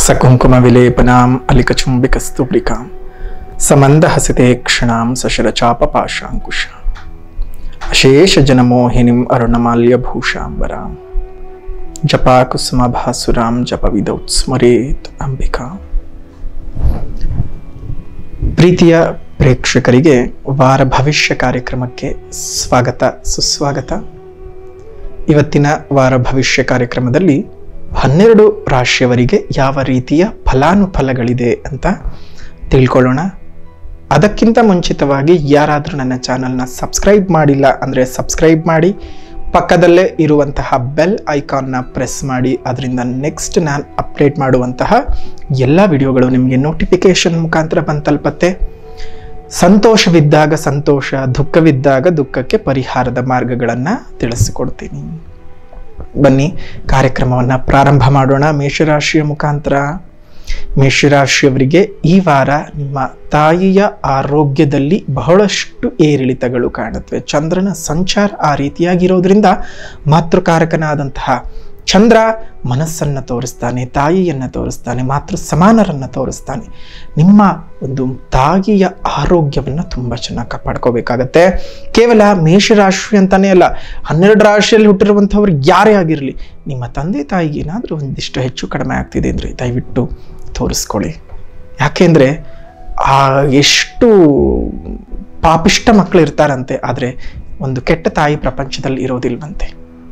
ಸಕುಂಕುಮವಿಲೇಪನಾಂ ಅಲಿಕಚುಂಬಿಕಸ್ತುಬ್ಲಿಕಾಂ ಸಮಂದಹಸಿತೆ ಕ್ಷಣಾಂ ಸಶರಚಾಪಪಾಶಾಂಕುಶ ಅಶೇಷ ಜನಮೋಹಿನಿಂ ಅರುಣಮಾಲ್ಯಭೂಷಾಂಬರಾಂ ಜಪಾಕುಸುಮಭಾಸುರಾಂ ಜಪವಿದೌತ್ ಸ್ಮರೇತ್ ಅಂಬಿಕಾ ಪ್ರೀತಿಯ ಪ್ರೇಕ್ಷಕರಿಗೆ ವಾರ ಭವಿಷ್ಯ ಕಾರ್ಯಕ್ರಮಕ್ಕೆ ಸ್ವಾಗತ ಸುಸ್ವಾಗತ ಇವತ್ತಿನ ವಾರ ಭವಿಷ್ಯ ಕಾರ್ಯಕ್ರಮದಲ್ಲಿ ಹನ್ನೆರಡು ರಾಶಿಯವರಿಗೆ ಯಾವ ರೀತಿಯ ಫಲಾನುಫಲಗಳಿದೆ ಅಂತ ತಿಳ್ಕೊಳ್ಳೋಣ ಅದಕ್ಕಿಂತ ಮುಂಚಿತವಾಗಿ ಯಾರಾದರೂ ನನ್ನ ಚಾನಲ್ನ ಸಬ್ಸ್ಕ್ರೈಬ್ ಮಾಡಿಲ್ಲ ಅಂದರೆ ಸಬ್ಸ್ಕ್ರೈಬ್ ಮಾಡಿ ಪಕ್ಕದಲ್ಲೇ ಇರುವಂತಹ ಬೆಲ್ ಐಕಾನ್ನ ಪ್ರೆಸ್ ಮಾಡಿ ಅದರಿಂದ ನೆಕ್ಸ್ಟ್ ನಾನು ಅಪ್ಡೇಟ್ ಮಾಡುವಂತಹ ಎಲ್ಲ ವಿಡಿಯೋಗಳು ನಿಮಗೆ ನೋಟಿಫಿಕೇಶನ್ ಮುಖಾಂತರ ಬಂದು ತಲುಪತ್ತೆ ಸಂತೋಷವಿದ್ದಾಗ ಸಂತೋಷ ದುಃಖವಿದ್ದಾಗ ದುಃಖಕ್ಕೆ ಪರಿಹಾರದ ಮಾರ್ಗಗಳನ್ನು ತಿಳಿಸಿಕೊಡ್ತೀನಿ ಬನ್ನಿ ಕಾರ್ಯಕ್ರಮವನ್ನು ಪ್ರಾರಂಭ ಮಾಡೋಣ ಮೇಷರಾಶಿಯ ಮುಖಾಂತರ ಮೇಷರಾಶಿಯವರಿಗೆ ಈ ವಾರ ನಿಮ್ಮ ತಾಯಿಯ ಆರೋಗ್ಯದಲ್ಲಿ ಬಹಳಷ್ಟು ಏರಿಳಿತಗಳು ಕಾಣುತ್ತವೆ ಚಂದ್ರನ ಸಂಚಾರ ಆ ರೀತಿಯಾಗಿರೋದ್ರಿಂದ ಮಾತೃಕಾರಕನಾದಂತಹ ಚಂದ್ರ ಮನಸ್ಸನ್ನು ತೋರಿಸ್ತಾನೆ ತಾಯಿಯನ್ನು ತೋರಿಸ್ತಾನೆ ಮಾತೃ ಸಮಾನರನ್ನು ತೋರಿಸ್ತಾನೆ ನಿಮ್ಮ ಒಂದು ತಾಯಿಯ ಆರೋಗ್ಯವನ್ನು ತುಂಬ ಚೆನ್ನಾಗಿ ಕಾಪಾಡ್ಕೋಬೇಕಾಗತ್ತೆ ಕೇವಲ ಮೇಷರಾಶಿ ಅಂತಾನೆ ಅಲ್ಲ ಹನ್ನೆರಡು ರಾಶಿಯಲ್ಲಿ ಹುಟ್ಟಿರುವಂಥವ್ರು ಯಾರೇ ಆಗಿರಲಿ ನಿಮ್ಮ ತಂದೆ ತಾಯಿಗೆ ಏನಾದರೂ ಒಂದಿಷ್ಟು ಹೆಚ್ಚು ಕಡಿಮೆ ಆಗ್ತಿದೆ ಅಂದರೆ ದಯವಿಟ್ಟು ತೋರಿಸ್ಕೊಳ್ಳಿ ಯಾಕೆಂದರೆ ಆ ಎಷ್ಟು ಪಾಪಿಷ್ಟ ಮಕ್ಕಳು ಇರ್ತಾರಂತೆ ಆದರೆ ಒಂದು ಕೆಟ್ಟ ತಾಯಿ ಪ್ರಪಂಚದಲ್ಲಿ ಇರೋದಿಲ್ವಂತೆ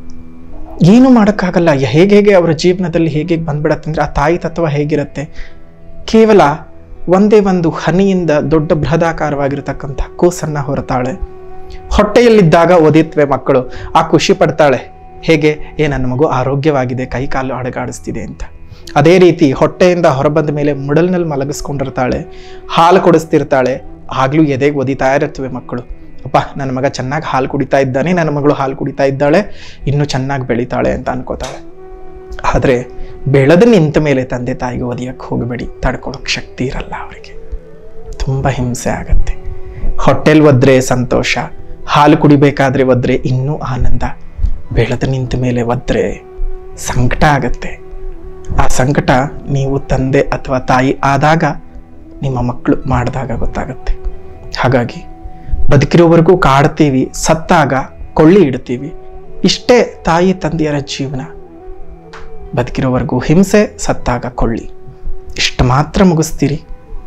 ಏನು ಮಾಡೋಕ್ಕಾಗಲ್ಲ ಹೇಗೆ ಹೇಗೆ ಅವರ ಜೀವನದಲ್ಲಿ ಹೇಗೆ ಬಂದ್ಬಿಡತ್ತೆ ಅಂದರೆ ಆ ತಾಯಿ ತತ್ವ ಹೇಗಿರುತ್ತೆ ಕೇವಲ ಒಂದೇ ಒಂದು ಹನಿಯಿಂದ ದೊಡ್ಡ ಬೃಹದಾಕಾರವಾಗಿರ್ತಕ್ಕಂಥ ಕೂಸನ್ನು ಹೊರತಾಳೆ ಹೊಟ್ಟೆಯಲ್ಲಿದ್ದಾಗ ಒದಿತ್ವೆ ಮಕ್ಕಳು ಆ ಖುಷಿ ಪಡ್ತಾಳೆ ಹೇಗೆ ಏ ನನ್ನ ಮಗು ಆರೋಗ್ಯವಾಗಿದೆ ಕೈ ಕಾಲು ಅಡಗಾಡಿಸ್ತಿದೆ ಅಂತ ಅದೇ ರೀತಿ ಹೊಟ್ಟೆಯಿಂದ ಹೊರಬಂದ ಮೇಲೆ ಮುಡಲ್ನಲ್ಲಿ ಮಲಗಿಸ್ಕೊಂಡಿರ್ತಾಳೆ ಹಾಲು ಕೊಡಿಸ್ತಿರ್ತಾಳೆ ಆಗ್ಲೂ ಎದೆಗೆ ಒದಿತಾ ಇರುತ್ತವೆ ಮಕ್ಕಳು ಅಪ್ಪ ನನ್ನ ಮಗ ಚೆನ್ನಾಗಿ ಹಾಲು ಕುಡಿತಾ ಇದ್ದಾನೆ ನನ್ನ ಮಗಳು ಹಾಲು ಕುಡಿತಾ ಇದ್ದಾಳೆ ಇನ್ನೂ ಚೆನ್ನಾಗಿ ಬೆಳಿತಾಳೆ ಅಂತ ಅನ್ಕೋತಾಳೆ ಆದರೆ ಬೆಳೆದು ನಿಂತ ಮೇಲೆ ತಂದೆ ತಾಯಿಗೆ ಒದಿಯಕ್ಕೆ ಹೋಗಬೇಡಿ ತಡ್ಕೊಳಕ್ಕೆ ಶಕ್ತಿ ಇರಲ್ಲ ಅವರಿಗೆ ತುಂಬ ಹಿಂಸೆ ಆಗತ್ತೆ ಹೊಟ್ಟೆಲ್ ಒದ್ರೆ ಸಂತೋಷ ಹಾಲು ಕುಡಿಬೇಕಾದ್ರೆ ಒದ್ರೆ ಇನ್ನೂ ಆನಂದ ಬೆಳೆದು ನಿಂತ ಮೇಲೆ ಒದ್ರೆ ಸಂಕಟ ಆಗತ್ತೆ ಆ ಸಂಕಟ ನೀವು ತಂದೆ ಅಥವಾ ತಾಯಿ ಆದಾಗ ನಿಮ್ಮ ಮಕ್ಕಳು ಮಾಡಿದಾಗ ಗೊತ್ತಾಗತ್ತೆ ಹಾಗಾಗಿ ಬದುಕಿರೋವರೆಗೂ ಕಾಡ್ತೀವಿ ಸತ್ತಾಗ ಕೊಳ್ಳಿ ಇಡ್ತೀವಿ ಇಷ್ಟೇ ತಾಯಿ ತಂದೆಯರ ಜೀವನ ಬದುಕಿರೋವರೆಗೂ ಹಿಂಸೆ ಸತ್ತಾಗ ಕೊಳ್ಳಿ ಇಷ್ಟು ಮಾತ್ರ ಮುಗಿಸ್ತೀರಿ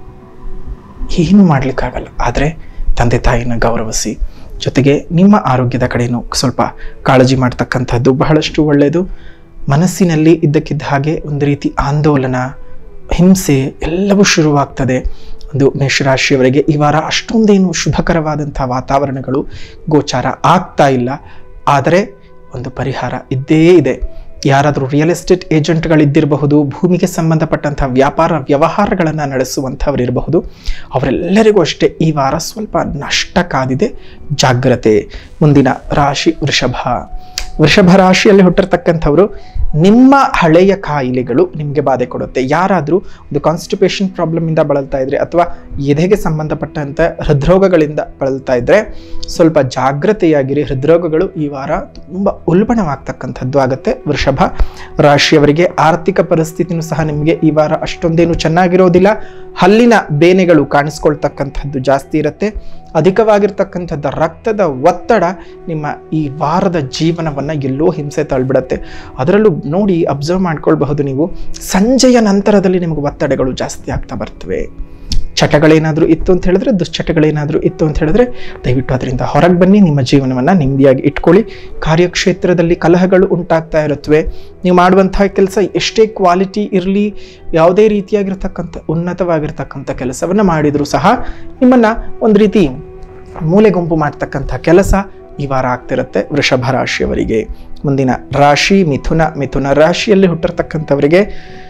ಏನು ಮಾಡ್ಲಿಕ್ಕಾಗಲ್ಲ ಆದರೆ ತಂದೆ ತಾಯಿನ ಗೌರವಿಸಿ ಜೊತೆಗೆ ನಿಮ್ಮ ಆರೋಗ್ಯದ ಕಡೆನೂ ಸ್ವಲ್ಪ ಕಾಳಜಿ ಮಾಡ್ತಕ್ಕಂಥದ್ದು ಬಹಳಷ್ಟು ಒಳ್ಳೆಯದು ಮನಸ್ಸಿನಲ್ಲಿ ಇದ್ದಕ್ಕಿದ್ದ ಹಾಗೆ ಒಂದು ರೀತಿ ಆಂದೋಲನ ಹಿಂಸೆ ಎಲ್ಲವೂ ಶುರುವಾಗ್ತದೆ ಒಂದು ಮೇಷರಾಶಿಯವರಿಗೆ ಈ ವಾರ ಅಷ್ಟೊಂದೇನು ಶುಭಕರವಾದಂಥ ವಾತಾವರಣಗಳು ಗೋಚಾರ ಆಗ್ತಾ ಇಲ್ಲ ಆದರೆ ಒಂದು ಪರಿಹಾರ ಇದ್ದೇ ಇದೆ ಯಾರಾದರೂ ರಿಯಲ್ ಎಸ್ಟೇಟ್ ಏಜೆಂಟ್ಗಳಿದ್ದಿರಬಹುದು ಭೂಮಿಗೆ ಸಂಬಂಧಪಟ್ಟಂಥ ವ್ಯಾಪಾರ ವ್ಯವಹಾರಗಳನ್ನು ನಡೆಸುವಂಥವರಿರಬಹುದು ಅವರೆಲ್ಲರಿಗೂ ಅಷ್ಟೇ ಈ ವಾರ ಸ್ವಲ್ಪ ನಷ್ಟ ಕಾದಿದೆ ಜಾಗ್ರತೆ ಮುಂದಿನ ರಾಶಿ ವೃಷಭ ವೃಷಭ ರಾಶಿಯಲ್ಲಿ ಹುಟ್ಟಿರ್ತಕ್ಕಂಥವರು ನಿಮ್ಮ ಹಳೆಯ ಕಾಯಿಲೆಗಳು ನಿಮಗೆ ಬಾಧೆ ಕೊಡುತ್ತೆ ಯಾರಾದರೂ ಒಂದು ಕಾನ್ಸ್ಟಿಪೇಷನ್ ಪ್ರಾಬ್ಲಮಿಂದ ಬಳಲ್ತಾ ಇದ್ರೆ ಅಥವಾ ಎದೆಗೆ ಸಂಬಂಧಪಟ್ಟಂಥ ಹೃದ್ರೋಗಗಳಿಂದ ಬಳಲ್ತಾ ಇದ್ರೆ ಸ್ವಲ್ಪ ಜಾಗ್ರತೆಯಾಗಿರಿ ಹೃದ್ರೋಗಗಳು ಈ ವಾರ ತುಂಬ ಉಲ್ಬಣವಾಗ್ತಕ್ಕಂಥದ್ದು ಆಗುತ್ತೆ ವೃಷಭ ರಾಶಿಯವರಿಗೆ ಆರ್ಥಿಕ ಪರಿಸ್ಥಿತಿನೂ ಸಹ ನಿಮಗೆ ಈ ವಾರ ಅಷ್ಟೊಂದೇನು ಚೆನ್ನಾಗಿರೋದಿಲ್ಲ ಹಲ್ಲಿನ ಬೇನೆಗಳು ಕಾಣಿಸ್ಕೊಳ್ತಕ್ಕಂಥದ್ದು ಜಾಸ್ತಿ ಇರುತ್ತೆ ಅಧಿಕವಾಗಿರ್ತಕ್ಕಂಥದ್ದು ರಕ್ತದ ಒತ್ತಡ ನಿಮ್ಮ ಈ ವಾರದ ಜೀವನವನ್ನು ಎಲ್ಲೋ ಹಿಂಸೆ ತಳ್ಬಿಡತ್ತೆ ಅದರಲ್ಲೂ ನೋಡಿ ಅಬ್ಸರ್ವ್ ಮಾಡ್ಕೊಳ್ಬಹುದು ನೀವು ಸಂಜೆಯ ನಂತರದಲ್ಲಿ ನಿಮಗೆ ಒತ್ತಡಗಳು ಜಾಸ್ತಿ ಆಗ್ತಾ ಬರ್ತವೆ ಚಟಗಳೇನಾದರೂ ಇತ್ತು ಅಂತ ಹೇಳಿದ್ರೆ ದುಶ್ಚಟಗಳೇನಾದರೂ ಇತ್ತು ಅಂತ ಹೇಳಿದ್ರೆ ದಯವಿಟ್ಟು ಅದರಿಂದ ಹೊರಗೆ ಬನ್ನಿ ನಿಮ್ಮ ಜೀವನವನ್ನು ನೆಮ್ಮದಿಯಾಗಿ ಇಟ್ಕೊಳ್ಳಿ ಕಾರ್ಯಕ್ಷೇತ್ರದಲ್ಲಿ ಕಲಹಗಳು ಉಂಟಾಗ್ತಾ ಇರುತ್ತವೆ ನೀವು ಮಾಡುವಂತಹ ಕೆಲಸ ಎಷ್ಟೇ ಕ್ವಾಲಿಟಿ ಇರಲಿ ಯಾವುದೇ ರೀತಿಯಾಗಿರ್ತಕ್ಕಂಥ ಉನ್ನತವಾಗಿರ್ತಕ್ಕಂಥ ಕೆಲಸವನ್ನು ಮಾಡಿದರೂ ಸಹ ನಿಮ್ಮನ್ನು ಒಂದು ರೀತಿ ಮೂಲೆ ಗುಂಪು ಮಾಡ್ತಕ್ಕಂಥ ಕೆಲಸ ಈ ವಾರ ಆಗ್ತಿರುತ್ತೆ ವೃಷಭ ರಾಶಿಯವರಿಗೆ ಮುಂದಿನ ರಾಶಿ ಮಿಥುನ ಮಿಥುನ ರಾಶಿಯಲ್ಲಿ ಹುಟ್ಟಿರ್ತಕ್ಕಂಥವರಿಗೆ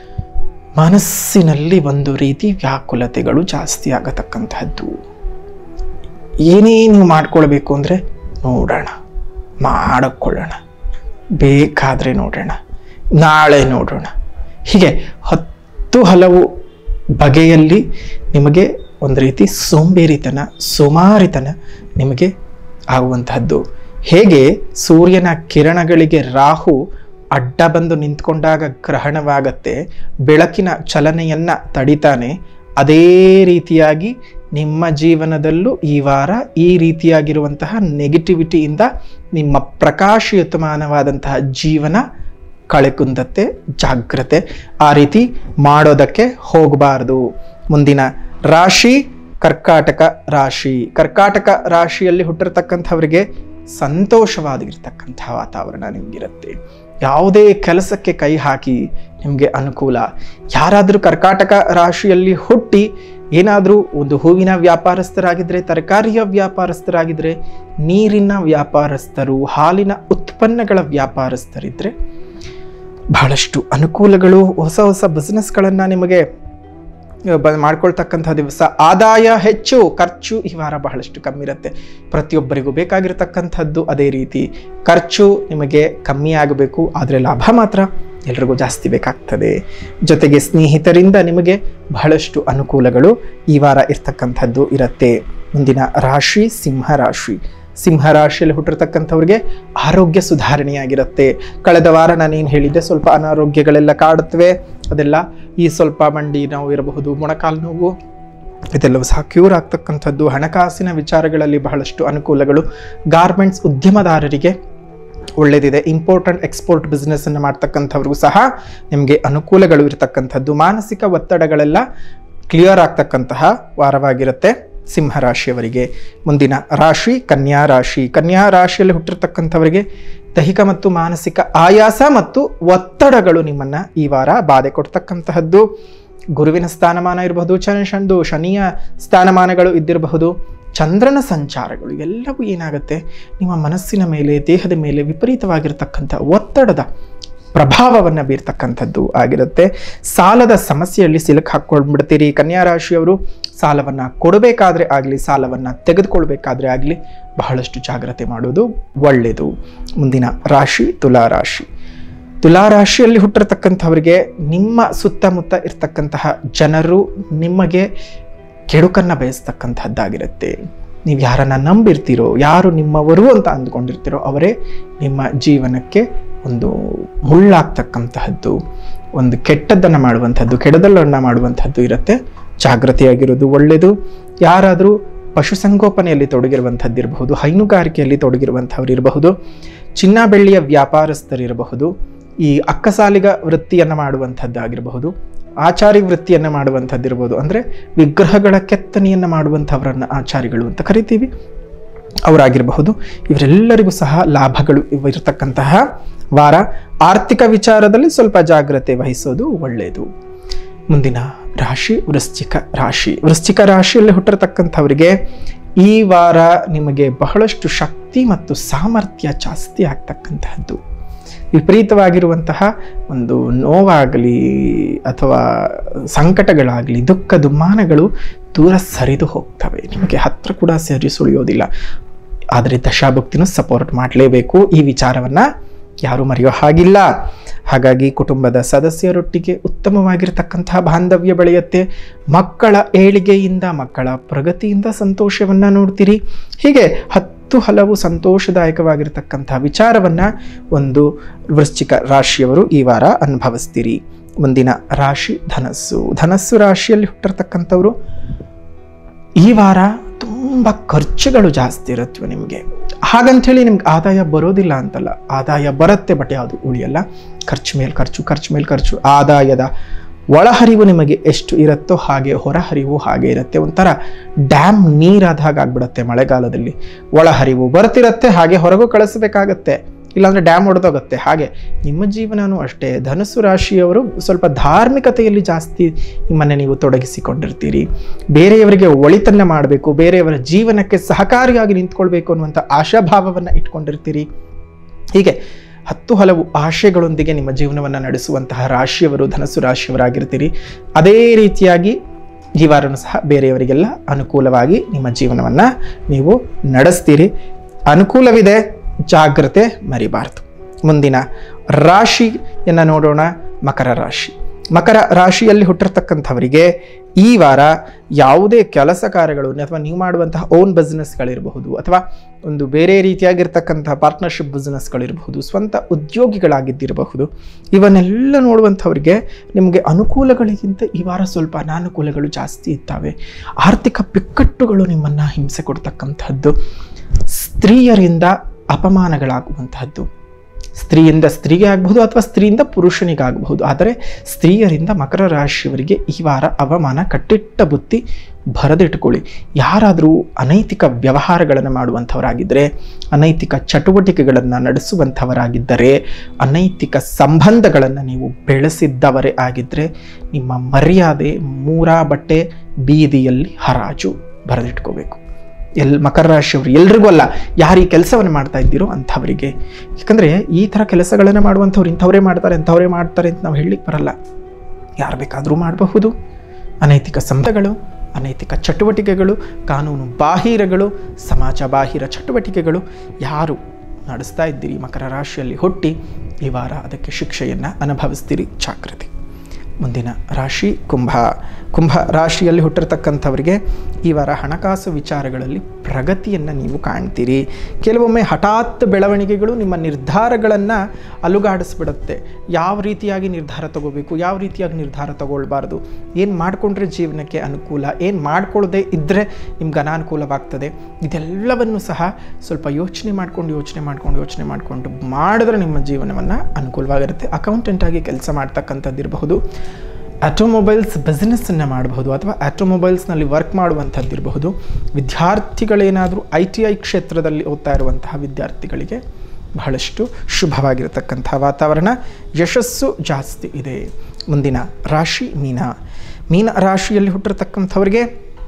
ಮನಸ್ಸಿನಲ್ಲಿ ಒಂದು ರೀತಿ ವ್ಯಾಕುಲತೆಗಳು ಜಾಸ್ತಿ ಆಗತಕ್ಕಂಥದ್ದು ಏನೇ ನೀವು ಮಾಡ್ಕೊಳ್ಬೇಕು ಅಂದರೆ ನೋಡೋಣ ಮಾಡಿಕೊಳ್ಳೋಣ ಬೇಕಾದರೆ ನೋಡೋಣ ನಾಳೆ ನೋಡೋಣ ಹೀಗೆ ಹತ್ತು ಹಲವು ಬಗೆಯಲ್ಲಿ ನಿಮಗೆ ಒಂದು ರೀತಿ ಸೋಂಬೇರಿತನ ಸೋಮಾರಿತನ ನಿಮಗೆ ಆಗುವಂತಹದ್ದು ಹೇಗೆ ಸೂರ್ಯನ ಕಿರಣಗಳಿಗೆ ರಾಹು ಅಡ್ಡ ಬಂದು ನಿಂತ್ಕೊಂಡಾಗ ಗ್ರಹಣವಾಗತ್ತೆ ಬೆಳಕಿನ ಚಲನೆಯನ್ನ ತಡಿತಾನೆ ಅದೇ ರೀತಿಯಾಗಿ ನಿಮ್ಮ ಜೀವನದಲ್ಲೂ ಈ ವಾರ ಈ ರೀತಿಯಾಗಿರುವಂತಹ ನೆಗೆಟಿವಿಟಿಯಿಂದ ನಿಮ್ಮ ಪ್ರಕಾಶಯುತಮಾನವಾದಂತಹ ಜೀವನ ಕಳೆಕುಂದತ್ತೆ ಜಾಗ್ರತೆ ಆ ರೀತಿ ಮಾಡೋದಕ್ಕೆ ಹೋಗಬಾರ್ದು ಮುಂದಿನ ರಾಶಿ ಕರ್ಕಾಟಕ ರಾಶಿ ಕರ್ಕಾಟಕ ರಾಶಿಯಲ್ಲಿ ಹುಟ್ಟಿರ್ತಕ್ಕಂಥವರಿಗೆ ಸಂತೋಷವಾಗಿರ್ತಕ್ಕಂತಹ ವಾತಾವರಣ ನಿಮಗಿರುತ್ತೆ ಯಾವುದೇ ಕೆಲಸಕ್ಕೆ ಕೈ ಹಾಕಿ ನಿಮಗೆ ಅನುಕೂಲ ಯಾರಾದರೂ ಕರ್ಕಾಟಕ ರಾಶಿಯಲ್ಲಿ ಹುಟ್ಟಿ ಏನಾದರೂ ಒಂದು ಹೂವಿನ ವ್ಯಾಪಾರಸ್ಥರಾಗಿದ್ದರೆ ತರಕಾರಿಯ ವ್ಯಾಪಾರಸ್ಥರಾಗಿದ್ದರೆ ನೀರಿನ ವ್ಯಾಪಾರಸ್ಥರು ಹಾಲಿನ ಉತ್ಪನ್ನಗಳ ವ್ಯಾಪಾರಸ್ಥರಿದ್ದರೆ ಬಹಳಷ್ಟು ಅನುಕೂಲಗಳು ಹೊಸ ಹೊಸ ಬಿಸ್ನೆಸ್ಗಳನ್ನು ನಿಮಗೆ ಬ ಮಾಡ್ಕೊಳ್ತಕ್ಕಂಥ ದಿವಸ ಆದಾಯ ಹೆಚ್ಚು ಖರ್ಚು ಈ ವಾರ ಬಹಳಷ್ಟು ಕಮ್ಮಿ ಇರುತ್ತೆ ಪ್ರತಿಯೊಬ್ಬರಿಗೂ ಬೇಕಾಗಿರತಕ್ಕಂಥದ್ದು ಅದೇ ರೀತಿ ಖರ್ಚು ನಿಮಗೆ ಕಮ್ಮಿ ಆಗಬೇಕು ಆದರೆ ಲಾಭ ಮಾತ್ರ ಎಲ್ರಿಗೂ ಜಾಸ್ತಿ ಬೇಕಾಗ್ತದೆ ಜೊತೆಗೆ ಸ್ನೇಹಿತರಿಂದ ನಿಮಗೆ ಬಹಳಷ್ಟು ಅನುಕೂಲಗಳು ಈ ವಾರ ಇರ್ತಕ್ಕಂಥದ್ದು ಇರುತ್ತೆ ಮುಂದಿನ ರಾಶಿ ಸಿಂಹ ರಾಶಿ ಸಿಂಹ ರಾಶಿಯಲ್ಲಿ ಹುಟ್ಟಿರ್ತಕ್ಕಂಥವ್ರಿಗೆ ಆರೋಗ್ಯ ಸುಧಾರಣೆಯಾಗಿರುತ್ತೆ ಕಳೆದ ವಾರ ನಾನೇನು ಹೇಳಿದ್ದೆ ಸ್ವಲ್ಪ ಅನಾರೋಗ್ಯಗಳೆಲ್ಲ ಕಾಡುತ್ತವೆ ಅದೆಲ್ಲ ಈ ಸ್ವಲ್ಪ ಮಂಡಿ ನೋವು ಇರಬಹುದು ಮೊಣಕಾಲು ನೋವು ಇದೆಲ್ಲವೂ ಸಹ ಕ್ಯೂರ್ ಆಗ್ತಕ್ಕಂಥದ್ದು ಹಣಕಾಸಿನ ವಿಚಾರಗಳಲ್ಲಿ ಬಹಳಷ್ಟು ಅನುಕೂಲಗಳು ಗಾರ್ಮೆಂಟ್ಸ್ ಉದ್ಯಮದಾರರಿಗೆ ಒಳ್ಳೆಯದಿದೆ ಇಂಪೋರ್ಟ್ ಎಕ್ಸ್ಪೋರ್ಟ್ ಬಿಸ್ನೆಸ್ಸನ್ನು ಮಾಡ್ತಕ್ಕಂಥವ್ರಿಗೂ ಸಹ ನಿಮಗೆ ಅನುಕೂಲಗಳು ಇರತಕ್ಕಂಥದ್ದು ಮಾನಸಿಕ ಒತ್ತಡಗಳೆಲ್ಲ ಕ್ಲಿಯರ್ ಆಗ್ತಕ್ಕಂತಹ ವಾರವಾಗಿರುತ್ತೆ ಸಿಂಹ ರಾಶಿಯವರಿಗೆ ಮುಂದಿನ ರಾಶಿ ಕನ್ಯಾ ರಾಶಿ ಕನ್ಯಾ ರಾಶಿಯಲ್ಲಿ ಹುಟ್ಟಿರ್ತಕ್ಕಂಥವರಿಗೆ ದೈಹಿಕ ಮತ್ತು ಮಾನಸಿಕ ಆಯಾಸ ಮತ್ತು ಒತ್ತಡಗಳು ನಿಮ್ಮನ್ನ ಈ ವಾರ ಬಾಧೆ ಕೊಡ್ತಕ್ಕಂತಹದ್ದು ಗುರುವಿನ ಸ್ಥಾನಮಾನ ಇರಬಹುದು ಚಂದು ಶನಿಯ ಸ್ಥಾನಮಾನಗಳು ಇದ್ದಿರಬಹುದು ಚಂದ್ರನ ಸಂಚಾರಗಳು ಎಲ್ಲವೂ ಏನಾಗುತ್ತೆ ನಿಮ್ಮ ಮನಸ್ಸಿನ ಮೇಲೆ ದೇಹದ ಮೇಲೆ ವಿಪರೀತವಾಗಿರ್ತಕ್ಕಂಥ ಒತ್ತಡದ ಪ್ರಭಾವವನ್ನು ಬೀರ್ತಕ್ಕಂಥದ್ದು ಆಗಿರುತ್ತೆ ಸಾಲದ ಸಮಸ್ಯೆಯಲ್ಲಿ ಸಿಲುಕು ಹಾಕ್ಕೊಂಡ್ಬಿಡ್ತೀರಿ ಕನ್ಯಾ ರಾಶಿಯವರು ಸಾಲವನ್ನು ಕೊಡಬೇಕಾದ್ರೆ ಆಗಲಿ ಸಾಲವನ್ನು ತೆಗೆದುಕೊಳ್ಬೇಕಾದ್ರೆ ಆಗಲಿ ಬಹಳಷ್ಟು ಜಾಗ್ರತೆ ಮಾಡೋದು ಒಳ್ಳೆಯದು ಮುಂದಿನ ರಾಶಿ ತುಲಾ ರಾಶಿ ತುಲಾ ರಾಶಿಯಲ್ಲಿ ಹುಟ್ಟಿರ್ತಕ್ಕಂಥವರಿಗೆ ನಿಮ್ಮ ಸುತ್ತಮುತ್ತ ಇರ್ತಕ್ಕಂತಹ ಜನರು ನಿಮಗೆ ಕೆಡುಕನ್ನು ಬಯಸ್ತಕ್ಕಂಥದ್ದಾಗಿರುತ್ತೆ ನೀವು ಯಾರನ್ನ ನಂಬಿರ್ತೀರೋ ಯಾರು ನಿಮ್ಮವರು ಅಂತ ಅಂದ್ಕೊಂಡಿರ್ತೀರೋ ಅವರೇ ನಿಮ್ಮ ಜೀವನಕ್ಕೆ ಒಂದು ಮುಳ್ಳಾಗ್ತಕ್ಕಂತಹದ್ದು ಒಂದು ಕೆಟ್ಟದ್ದನ್ನು ಮಾಡುವಂಥದ್ದು ಕೆಡದಲ್ಲನ್ನು ಮಾಡುವಂಥದ್ದು ಇರುತ್ತೆ ಜಾಗೃತಿಯಾಗಿರೋದು ಒಳ್ಳೆಯದು ಯಾರಾದರೂ ಪಶುಸಂಗೋಪನೆಯಲ್ಲಿ ತೊಡಗಿರುವಂಥದ್ದಿರಬಹುದು ಹೈನುಗಾರಿಕೆಯಲ್ಲಿ ತೊಡಗಿರುವಂಥವ್ರು ಇರಬಹುದು ಚಿನ್ನ ಬೆಳ್ಳಿಯ ವ್ಯಾಪಾರಸ್ಥರಿರಬಹುದು ಈ ಅಕ್ಕಸಾಲಿಗ ವೃತ್ತಿಯನ್ನು ಮಾಡುವಂಥದ್ದಾಗಿರಬಹುದು ಆಚಾರಿ ವೃತ್ತಿಯನ್ನು ಮಾಡುವಂಥದ್ದಿರ್ಬೋದು ಅಂದರೆ ವಿಗ್ರಹಗಳ ಕೆತ್ತನೆಯನ್ನು ಮಾಡುವಂಥವರನ್ನು ಆಚಾರಿಗಳು ಅಂತ ಕರಿತೀವಿ ಅವರಾಗಿರಬಹುದು ಇವರೆಲ್ಲರಿಗೂ ಸಹ ಲಾಭಗಳು ಇರತಕ್ಕಂತಹ ವಾರ ಆರ್ಥಿಕ ವಿಚಾರದಲ್ಲಿ ಸ್ವಲ್ಪ ಜಾಗ್ರತೆ ವಹಿಸೋದು ಒಳ್ಳೆಯದು ಮುಂದಿನ ರಾಶಿ ವೃಶ್ಚಿಕ ರಾಶಿ ವೃಶ್ಚಿಕ ರಾಶಿಯಲ್ಲಿ ಹುಟ್ಟಿರ್ತಕ್ಕಂಥವರಿಗೆ ಈ ವಾರ ನಿಮಗೆ ಬಹಳಷ್ಟು ಶಕ್ತಿ ಮತ್ತು ಸಾಮರ್ಥ್ಯ ಜಾಸ್ತಿ ಆಗ್ತಕ್ಕಂತಹದ್ದು ವಿಪರೀತವಾಗಿರುವಂತಹ ಒಂದು ನೋವಾಗಲಿ ಅಥವಾ ಸಂಕಟಗಳಾಗಲಿ ದುಃಖ ದುಮ್ಮಾನಗಳು ದೂರ ಸರಿದು ಹೋಗ್ತವೆ ನಿಮಗೆ ಹತ್ರ ಕೂಡ ಸರಿ ಸುಳಿಯೋದಿಲ್ಲ ಆದರೆ ದಶಾಭಕ್ತಿನೂ ಸಪೋರ್ಟ್ ಮಾಡಲೇಬೇಕು ಈ ವಿಚಾರವನ್ನು ಯಾರು ಮರೆಯೋ ಹಾಗಿಲ್ಲ ಹಾಗಾಗಿ ಕುಟುಂಬದ ಸದಸ್ಯರೊಟ್ಟಿಗೆ ಉತ್ತಮವಾಗಿರ್ತಕ್ಕಂತಹ ಬಾಂಧವ್ಯ ಬೆಳೆಯುತ್ತೆ ಮಕ್ಕಳ ಏಳಿಗೆಯಿಂದ ಮಕ್ಕಳ ಪ್ರಗತಿಯಿಂದ ಸಂತೋಷವನ್ನು ನೋಡ್ತೀರಿ ಹೀಗೆ ಹತ್ತು ಹಲವು ಸಂತೋಷದಾಯಕವಾಗಿರ್ತಕ್ಕಂಥ ವಿಚಾರವನ್ನ ಒಂದು ವೃಶ್ಚಿಕ ರಾಶಿಯವರು ಈ ವಾರ ಅನುಭವಿಸ್ತೀರಿ ಮುಂದಿನ ರಾಶಿ ಧನಸ್ಸು ಧನಸ್ಸು ರಾಶಿಯಲ್ಲಿ ಹುಟ್ಟಿರ್ತಕ್ಕಂಥವ್ರು ಈ ವಾರ ತುಂಬ ಖರ್ಚುಗಳು ಜಾಸ್ತಿ ಇರುತ್ತವೆ ನಿಮಗೆ ಹಾಗಂಥೇಳಿ ನಿಮ್ಗೆ ಆದಾಯ ಬರೋದಿಲ್ಲ ಅಂತಲ್ಲ ಆದಾಯ ಬರುತ್ತೆ ಬಟ್ ಯಾವುದು ಉಳಿಯಲ್ಲ ಖರ್ಚು ಮೇಲೆ ಖರ್ಚು ಖರ್ಚು ಮೇಲೆ ಖರ್ಚು ಆದಾಯದ ಒಳಹರಿವು ನಿಮಗೆ ಎಷ್ಟು ಇರುತ್ತೋ ಹಾಗೆ ಹೊರಹರಿವು ಹಾಗೆ ಇರುತ್ತೆ ಒಂಥರ ಡ್ಯಾಮ್ ನೀರಾದ ಹಾಗೆ ಆಗ್ಬಿಡುತ್ತೆ ಮಳೆಗಾಲದಲ್ಲಿ ಒಳಹರಿವು ಬರ್ತಿರತ್ತೆ ಹಾಗೆ ಹೊರಗೂ ಕಳಿಸ್ಬೇಕಾಗತ್ತೆ ಇಲ್ಲಾಂದ್ರೆ ಡ್ಯಾಮ್ ಒಡೆದೋಗುತ್ತೆ ಹಾಗೆ ನಿಮ್ಮ ಜೀವನನೂ ಅಷ್ಟೇ ಧನುಸ್ಸು ರಾಶಿಯವರು ಸ್ವಲ್ಪ ಧಾರ್ಮಿಕತೆಯಲ್ಲಿ ಜಾಸ್ತಿ ನಿಮ್ಮನ್ನು ನೀವು ತೊಡಗಿಸಿಕೊಂಡಿರ್ತೀರಿ ಬೇರೆಯವರಿಗೆ ಒಳಿತನ್ನ ಮಾಡಬೇಕು ಬೇರೆಯವರ ಜೀವನಕ್ಕೆ ಸಹಕಾರಿಯಾಗಿ ನಿಂತ್ಕೊಳ್ಬೇಕು ಅನ್ನುವಂಥ ಆಶಾಭಾವವನ್ನು ಇಟ್ಕೊಂಡಿರ್ತೀರಿ ಹೀಗೆ ಹತ್ತು ಹಲವು ಆಶೆಗಳೊಂದಿಗೆ ನಿಮ್ಮ ಜೀವನವನ್ನು ನಡೆಸುವಂತಹ ರಾಶಿಯವರು ಧನಸ್ಸು ರಾಶಿಯವರಾಗಿರ್ತೀರಿ ಅದೇ ರೀತಿಯಾಗಿ ಈ ವಾರನೂ ಸಹ ಬೇರೆಯವರಿಗೆಲ್ಲ ಅನುಕೂಲವಾಗಿ ನಿಮ್ಮ ಜೀವನವನ್ನು ನೀವು ನಡೆಸ್ತೀರಿ ಅನುಕೂಲವಿದೆ ಜಾಗ್ರತೆ ಮರಿಬಾರ್ದು ಮುಂದಿನ ರಾಶಿಯನ್ನು ನೋಡೋಣ ಮಕರ ರಾಶಿ ಮಕರ ರಾಶಿಯಲ್ಲಿ ಹುಟ್ಟಿರ್ತಕ್ಕಂಥವರಿಗೆ ಈ ವಾರ ಯಾವುದೇ ಕೆಲಸ ಕಾರ್ಯಗಳು ಅಥವಾ ನೀವು ಮಾಡುವಂತಹ ಓನ್ ಬಿಸ್ನೆಸ್ಗಳಿರಬಹುದು ಅಥವಾ ಒಂದು ಬೇರೆ ರೀತಿಯಾಗಿರ್ತಕ್ಕಂತಹ ಪಾರ್ಟ್ನರ್ಶಿಪ್ ಬಿಸ್ನೆಸ್ಗಳಿರಬಹುದು ಸ್ವಂತ ಉದ್ಯೋಗಿಗಳಾಗಿದ್ದಿರಬಹುದು ಇವನ್ನೆಲ್ಲ ನೋಡುವಂಥವರಿಗೆ ನಿಮಗೆ ಅನುಕೂಲಗಳಿಗಿಂತ ಈ ವಾರ ಸ್ವಲ್ಪ ಅನಾನುಕೂಲಗಳು ಜಾಸ್ತಿ ಇದ್ದಾವೆ ಆರ್ಥಿಕ ಬಿಕ್ಕಟ್ಟುಗಳು ನಿಮ್ಮನ್ನು ಹಿಂಸೆ ಕೊಡ್ತಕ್ಕಂಥದ್ದು ಸ್ತ್ರೀಯರಿಂದ ಅಪಮಾನಗಳಾಗುವಂತಹದ್ದು ಸ್ತ್ರೀಯಿಂದ ಸ್ತ್ರೀಗೆ ಆಗಬಹುದು ಅಥವಾ ಸ್ತ್ರೀಯಿಂದ ಪುರುಷನಿಗಾಗಬಹುದು ಆದರೆ ಸ್ತ್ರೀಯರಿಂದ ಮಕರ ರಾಶಿಯವರಿಗೆ ಈ ವಾರ ಅವಮಾನ ಕಟ್ಟಿಟ್ಟ ಬುತ್ತಿ ಬರೆದಿಟ್ಕೊಳ್ಳಿ ಯಾರಾದರೂ ಅನೈತಿಕ ವ್ಯವಹಾರಗಳನ್ನು ಮಾಡುವಂಥವರಾಗಿದ್ದರೆ ಅನೈತಿಕ ಚಟುವಟಿಕೆಗಳನ್ನು ನಡೆಸುವಂಥವರಾಗಿದ್ದರೆ ಅನೈತಿಕ ಸಂಬಂಧಗಳನ್ನು ನೀವು ಬೆಳೆಸಿದ್ದವರೇ ಆಗಿದ್ದರೆ ನಿಮ್ಮ ಮರ್ಯಾದೆ ಮೂರಾ ಬಟ್ಟೆ ಬೀದಿಯಲ್ಲಿ ಹರಾಜು ಬರೆದಿಟ್ಕೋಬೇಕು ಎಲ್ ಮಕರ ರಾಶಿಯವರು ಎಲ್ರಿಗೂ ಅಲ್ಲ ಯಾರು ಈ ಕೆಲಸವನ್ನು ಮಾಡ್ತಾ ಇದ್ದೀರೋ ಅಂಥವರಿಗೆ ಯಾಕಂದರೆ ಈ ಥರ ಕೆಲಸಗಳನ್ನು ಮಾಡುವಂಥವ್ರು ಇಂಥವರೇ ಮಾಡ್ತಾರೆ ಅಂಥವರೇ ಮಾಡ್ತಾರೆ ಅಂತ ನಾವು ಹೇಳಲಿಕ್ಕೆ ಬರಲ್ಲ ಯಾರು ಬೇಕಾದರೂ ಮಾಡಬಹುದು ಅನೈತಿಕ ಸಂಬಂಧಗಳು ಅನೈತಿಕ ಚಟುವಟಿಕೆಗಳು ಕಾನೂನು ಬಾಹಿರಗಳು ಸಮಾಜ ಬಾಹಿರ ಚಟುವಟಿಕೆಗಳು ಯಾರು ನಡೆಸ್ತಾ ಇದ್ದೀರಿ ಮಕರ ರಾಶಿಯಲ್ಲಿ ಹುಟ್ಟಿ ಈ ವಾರ ಅದಕ್ಕೆ ಶಿಕ್ಷೆಯನ್ನು ಅನುಭವಿಸ್ತೀರಿ ಜಾಗೃತಿ ಮುಂದಿನ ರಾಶಿ ಕುಂಭ ಕುಂಭ ರಾಶಿಯಲ್ಲಿ ಹುಟ್ಟಿರ್ತಕ್ಕಂಥವರಿಗೆ ಈ ವಾರ ಹಣಕಾಸು ವಿಚಾರಗಳಲ್ಲಿ ಪ್ರಗತಿಯನ್ನು ನೀವು ಕಾಣ್ತೀರಿ ಕೆಲವೊಮ್ಮೆ ಹಠಾತ್ ಬೆಳವಣಿಗೆಗಳು ನಿಮ್ಮ ನಿರ್ಧಾರಗಳನ್ನು ಅಲುಗಾಡಿಸ್ಬಿಡುತ್ತೆ ಯಾವ ರೀತಿಯಾಗಿ ನಿರ್ಧಾರ ತಗೋಬೇಕು ಯಾವ ರೀತಿಯಾಗಿ ನಿರ್ಧಾರ ತಗೊಳ್ಬಾರ್ದು ಏನು ಮಾಡಿಕೊಂಡ್ರೆ ಜೀವನಕ್ಕೆ ಅನುಕೂಲ ಏನು ಮಾಡ್ಕೊಳ್ಳದೆ ಇದ್ದರೆ ನಿಮ್ಗೆ ಅನಾನುಕೂಲವಾಗ್ತದೆ ಇದೆಲ್ಲವನ್ನು ಸಹ ಸ್ವಲ್ಪ ಯೋಚನೆ ಮಾಡ್ಕೊಂಡು ಯೋಚನೆ ಮಾಡ್ಕೊಂಡು ಯೋಚನೆ ಮಾಡಿಕೊಂಡು ಮಾಡಿದ್ರೆ ನಿಮ್ಮ ಜೀವನವನ್ನು ಅನುಕೂಲವಾಗಿರುತ್ತೆ ಅಕೌಂಟೆಂಟಾಗಿ ಕೆಲಸ ಮಾಡ್ತಕ್ಕಂಥದ್ದಿರಬಹುದು ಆಟೋಮೊಬೈಲ್ಸ್ ಬಿಸ್ನೆಸ್ಸನ್ನು ಮಾಡಬಹುದು ಅಥವಾ ಆಟೋಮೊಬೈಲ್ಸ್ನಲ್ಲಿ ವರ್ಕ್ ಮಾಡುವಂಥದ್ದಿರಬಹುದು ವಿದ್ಯಾರ್ಥಿಗಳೇನಾದರೂ ಐ ಟಿ ಐ ಕ್ಷೇತ್ರದಲ್ಲಿ ಓದ್ತಾ ಇರುವಂತಹ ವಿದ್ಯಾರ್ಥಿಗಳಿಗೆ ಬಹಳಷ್ಟು ಶುಭವಾಗಿರತಕ್ಕಂಥ ವಾತಾವರಣ ಯಶಸ್ಸು ಜಾಸ್ತಿ ಇದೆ ಮುಂದಿನ ರಾಶಿ ಮೀನ ಮೀನ ರಾಶಿಯಲ್ಲಿ ಹುಟ್ಟಿರ್ತಕ್ಕಂಥವ್ರಿಗೆ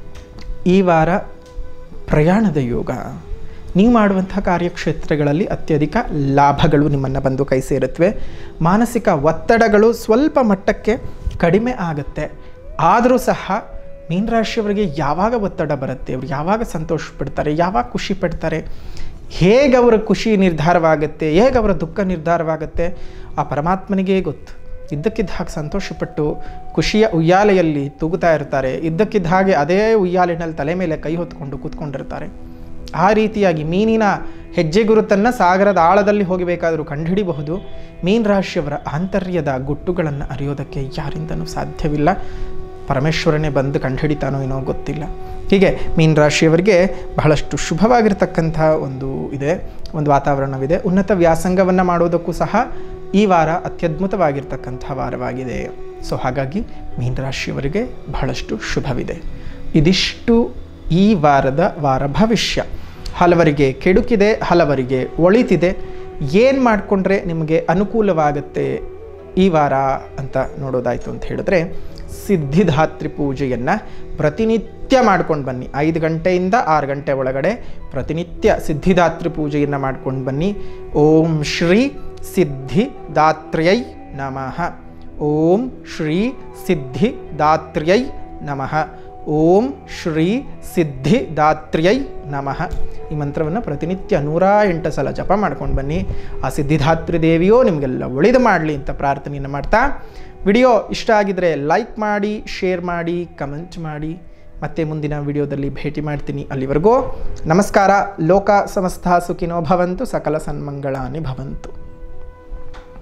ಈ ವಾರ ಪ್ರಯಾಣದ ಯೋಗ ನೀವು ಮಾಡುವಂತಹ ಕಾರ್ಯಕ್ಷೇತ್ರಗಳಲ್ಲಿ ಅತ್ಯಧಿಕ ಲಾಭಗಳು ನಿಮ್ಮನ್ನು ಬಂದು ಕೈ ಸೇರುತ್ತವೆ ಮಾನಸಿಕ ಒತ್ತಡಗಳು ಸ್ವಲ್ಪ ಮಟ್ಟಕ್ಕೆ ಕಡಿಮೆ ಆಗುತ್ತೆ ಆದರೂ ಸಹ ಮೀನರಾಶಿಯವರಿಗೆ ಯಾವಾಗ ಒತ್ತಡ ಬರುತ್ತೆ ಅವ್ರು ಯಾವಾಗ ಸಂತೋಷ ಪಡ್ತಾರೆ ಯಾವಾಗ ಖುಷಿ ಪಡ್ತಾರೆ ಹೇಗೆ ಅವರ ಖುಷಿ ನಿರ್ಧಾರವಾಗುತ್ತೆ ಹೇಗೆ ಅವರ ದುಃಖ ನಿರ್ಧಾರವಾಗುತ್ತೆ ಆ ಪರಮಾತ್ಮನಿಗೇ ಗೊತ್ತು ಇದ್ದಕ್ಕಿದ್ದ ಹಾಗೆ ಸಂತೋಷಪಟ್ಟು ಖುಷಿಯ ಉಯ್ಯಾಲೆಯಲ್ಲಿ ತೂಗುತ್ತಾ ಇರ್ತಾರೆ ಇದ್ದಕ್ಕಿದ್ದ ಹಾಗೆ ಅದೇ ಉಯ್ಯಾಲಿನಲ್ಲಿ ತಲೆ ಮೇಲೆ ಕೈ ಹೊತ್ಕೊಂಡು ಕೂತ್ಕೊಂಡಿರ್ತಾರೆ ಆ ರೀತಿಯಾಗಿ ಮೀನಿನ ಹೆಜ್ಜೆ ಗುರುತನ್ನು ಸಾಗರದ ಆಳದಲ್ಲಿ ಹೋಗಬೇಕಾದರೂ ಕಂಡುಹಿಡಿಬಹುದು ಮೀನ ರಾಶಿಯವರ ಆಂತರ್ಯದ ಗುಟ್ಟುಗಳನ್ನು ಅರಿಯೋದಕ್ಕೆ ಯಾರಿಂದನೂ ಸಾಧ್ಯವಿಲ್ಲ ಪರಮೇಶ್ವರನೇ ಬಂದು ಕಂಡುಹಿಡಿತಾನೋ ಏನೋ ಗೊತ್ತಿಲ್ಲ ಹೀಗೆ ಮೀನ ರಾಶಿಯವರಿಗೆ ಬಹಳಷ್ಟು ಶುಭವಾಗಿರ್ತಕ್ಕಂಥ ಒಂದು ಇದೆ ಒಂದು ವಾತಾವರಣವಿದೆ ಉನ್ನತ ವ್ಯಾಸಂಗವನ್ನು ಮಾಡೋದಕ್ಕೂ ಸಹ ಈ ವಾರ ಅತ್ಯದ್ಭುತವಾಗಿರ್ತಕ್ಕಂಥ ವಾರವಾಗಿದೆ ಸೊ ಹಾಗಾಗಿ ಮೀನ ರಾಶಿಯವರಿಗೆ ಬಹಳಷ್ಟು ಶುಭವಿದೆ ಇದಿಷ್ಟು ಈ ವಾರದ ವಾರ ಭವಿಷ್ಯ ಹಲವರಿಗೆ ಕೆಡುಕಿದೆ ಹಲವರಿಗೆ ಒಳಿತಿದೆ ಏನು ಮಾಡಿಕೊಂಡ್ರೆ ನಿಮಗೆ ಅನುಕೂಲವಾಗುತ್ತೆ ಈ ವಾರ ಅಂತ ನೋಡೋದಾಯಿತು ಅಂತ ಹೇಳಿದ್ರೆ ಸಿದ್ಧಿಧಾತ್ರಿ ಪೂಜೆಯನ್ನು ಪ್ರತಿನಿತ್ಯ ಮಾಡ್ಕೊಂಡು ಬನ್ನಿ ಐದು ಗಂಟೆಯಿಂದ ಆರು ಗಂಟೆ ಒಳಗಡೆ ಪ್ರತಿನಿತ್ಯ ಸಿದ್ಧಿದಾತ್ರಿ ಪೂಜೆಯನ್ನು ಮಾಡ್ಕೊಂಡು ಬನ್ನಿ ಓಂ ಶ್ರೀ ಸಿದ್ಧಿದಾತ್ರ್ಯೈ ನಮಃ ಓಂ ಶ್ರೀ ಸಿದ್ಧಿದಾತ್ರ್ಯೈ ನಮಃ ಓಂ ಶ್ರೀ ಸಿದ್ಧಿದಾತ್ರ್ಯೈ ನಮಃ ಈ ಮಂತ್ರವನ್ನು ಪ್ರತಿನಿತ್ಯ ನೂರ ಎಂಟು ಸಲ ಜಪ ಮಾಡ್ಕೊಂಡು ಬನ್ನಿ ಆ ಸಿದ್ಧಿದಾತ್ರಿ ದೇವಿಯೋ ನಿಮಗೆಲ್ಲ ಒಳಿದು ಮಾಡಲಿ ಅಂತ ಪ್ರಾರ್ಥನೆಯನ್ನು ಮಾಡ್ತಾ ವಿಡಿಯೋ ಇಷ್ಟ ಆಗಿದರೆ ಲೈಕ್ ಮಾಡಿ ಶೇರ್ ಮಾಡಿ ಕಮೆಂಟ್ ಮಾಡಿ ಮತ್ತೆ ಮುಂದಿನ ವಿಡಿಯೋದಲ್ಲಿ ಭೇಟಿ ಮಾಡ್ತೀನಿ ಅಲ್ಲಿವರೆಗೂ ನಮಸ್ಕಾರ ಲೋಕ ಸಮಸ್ತ ಸುಖಿನೋ ಭವಂತು ಸಕಲ ಸನ್ಮಂಗಳಾನಿ ಭವಂತು